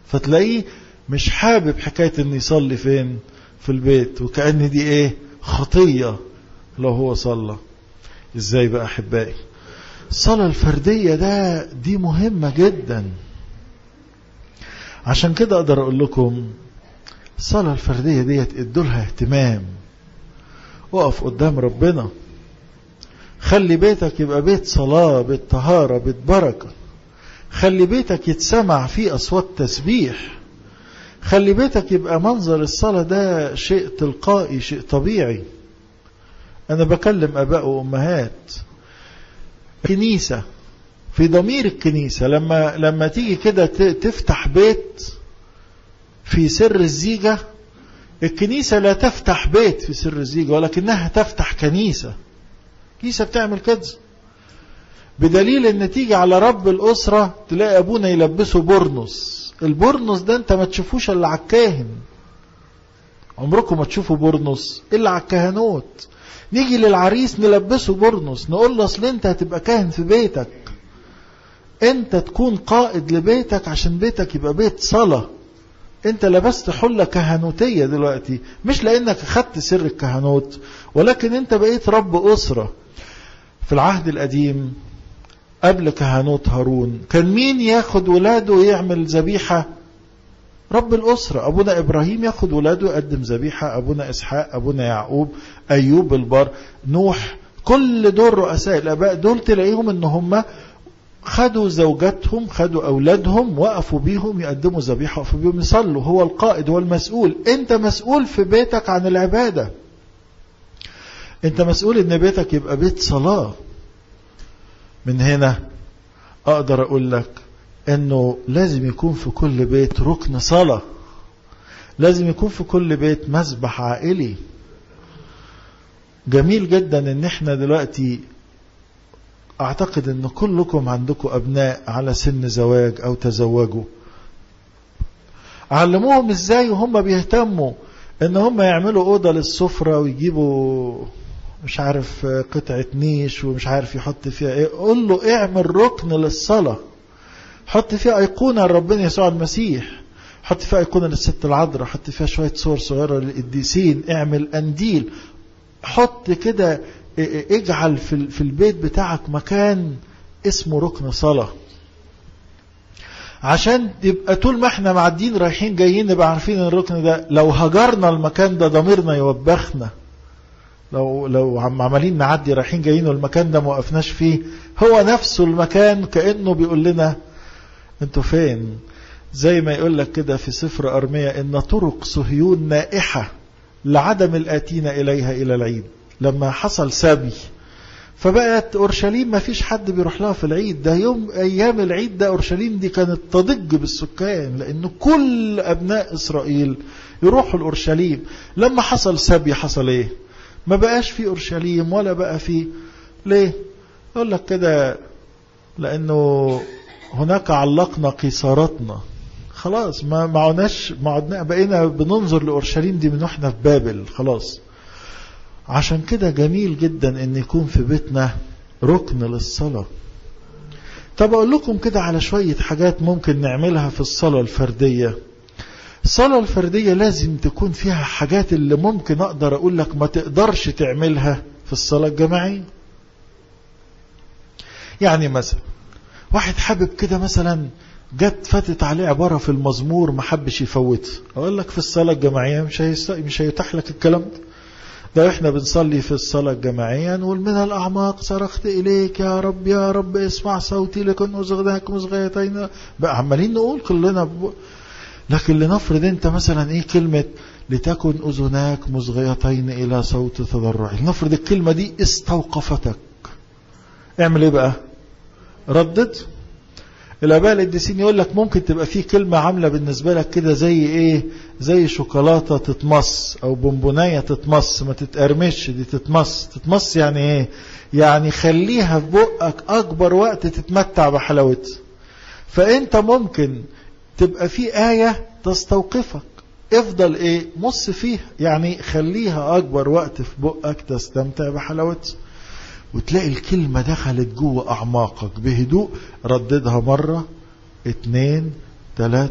فتلاقيه مش حابب حكاية ان يصلي فين في البيت وكأن دي ايه خطية لو هو صلى ازاي بقى احبائي الصلاة الفردية ده دي مهمة جدا عشان كده اقدر اقول لكم الصلاة الفردية ديت ادولها اهتمام اقف قدام ربنا خلي بيتك يبقى بيت صلاة بيت طهارة بيت بركة خلي بيتك يتسمع فيه أصوات تسبيح خلي بيتك يبقى منظر الصلاة ده شيء تلقائي شيء طبيعي أنا بكلم أباء وأمهات كنيسة في ضمير الكنيسة لما لما تيجي كده تفتح بيت في سر الزيجة الكنيسة لا تفتح بيت في سر الزيجة ولكنها تفتح كنيسة كنيسة بتعمل كده بدليل ان تيجي على رب الأسرة تلاقي أبونا يلبسه برنس البرنس ده انت ما تشوفوش الا على الكاهن عمركم ما تشوفوا برنس الا على الكهنوت نيجي للعريس نلبسه برنس نقول له اصل انت هتبقى كاهن في بيتك انت تكون قائد لبيتك عشان بيتك يبقى بيت صلاة انت لبست حلة كهنوتية دلوقتي مش لانك اخدت سر الكهنوت ولكن انت بقيت رب اسرة في العهد القديم قبل كهنوت هارون كان مين ياخد ولاده ويعمل ذبيحة رب الأسرة أبونا إبراهيم ياخد ولاده يقدم ذبيحة أبونا إسحاق أبونا يعقوب أيوب البر نوح كل دول رؤساء الآباء دول تلاقيهم إن هم خدوا زوجاتهم خدوا أولادهم وقفوا بيهم يقدموا ذبيحة وقفوا بيهم يصلوا هو القائد هو المسؤول أنت مسؤول في بيتك عن العبادة أنت مسؤول إن بيتك يبقى بيت صلاة من هنا أقدر أقول لك أنه لازم يكون في كل بيت ركن صلاة لازم يكون في كل بيت مسبح عائلي جميل جدا ان احنا دلوقتي اعتقد ان كلكم عندكم ابناء على سن زواج او تزوجوا علموهم ازاي وهم بيهتموا ان هم يعملوا اوضه للسفره ويجيبوا مش عارف قطعة نيش ومش عارف يحط فيها ايه قول له اعمل ركن للصلاة حط فيها ايقونة لربنا يسوع المسيح حط فيها ايقونة للست العذراء حط فيها شوية صور صغيرة للقديسين اعمل انديل حط كده اجعل في في البيت بتاعك مكان اسمه ركن صلاة عشان يبقى طول ما احنا معدين رايحين جايين نبقى عارفين الركن ده لو هجرنا المكان ده ضميرنا يوبخنا لو لو عم عمالين نعدي رايحين جايين والمكان ده ما وقفناش فيه هو نفسه المكان كانه بيقول لنا انتوا فين زي ما يقول لك كده في سفر ارميا ان طرق صهيون نائحه لعدم الاتين اليها الى العيد لما حصل سبي فبقت اورشليم ما فيش حد بيروح لها في العيد ده يوم ايام العيد ده اورشليم دي كانت تضج بالسكان لان كل ابناء اسرائيل يروحوا لاورشليم لما حصل سبي حصل ايه ما بقاش في أورشليم ولا بقى في ليه يقول لك كده لأنه هناك علقنا قيصاراتنا خلاص ما ما عدناش ما عدنا بقينا بننظر لأورشليم دي من واحنا في بابل خلاص عشان كده جميل جدا ان يكون في بيتنا ركن للصلاة طب اقول لكم كده على شوية حاجات ممكن نعملها في الصلاة الفردية الصلاة الفردية لازم تكون فيها حاجات اللي ممكن أقدر أقول لك ما تقدرش تعملها في الصلاة الجماعية يعني مثلا واحد حابب كده مثلا جت فاتت عليه عبارة في المزمور ما حبش يفوتها أقول لك في الصلاة الجماعية مش هيست... مش هيتاح لك الكلام ده ده احنا بنصلي في الصلاة الجماعية نقول من الأعماق صرخت إليك يا رب يا رب اسمع صوتي لكن أزغناك مزغيتين بقى عمالين نقول كلنا ب... لكن لنفرض انت مثلا ايه كلمة لتكن اذناك مصغيتين الى صوت تضرعي لنفرض الكلمة دي استوقفتك اعمل ايه بقى ردد الاباء القديسين يقول لك ممكن تبقى في كلمة عاملة بالنسبة لك كده زي ايه زي شوكولاتة تتمص او بونبوناية تتمص ما تتقرمش دي تتمص تتمص يعني ايه يعني خليها في بقك اكبر وقت تتمتع بحلاوتها فانت ممكن تبقى في آية تستوقفك افضل ايه مص فيها يعني خليها اكبر وقت في بقك تستمتع بحلاوتها وتلاقي الكلمة دخلت جوه اعماقك بهدوء رددها مرة اتنين تلاتة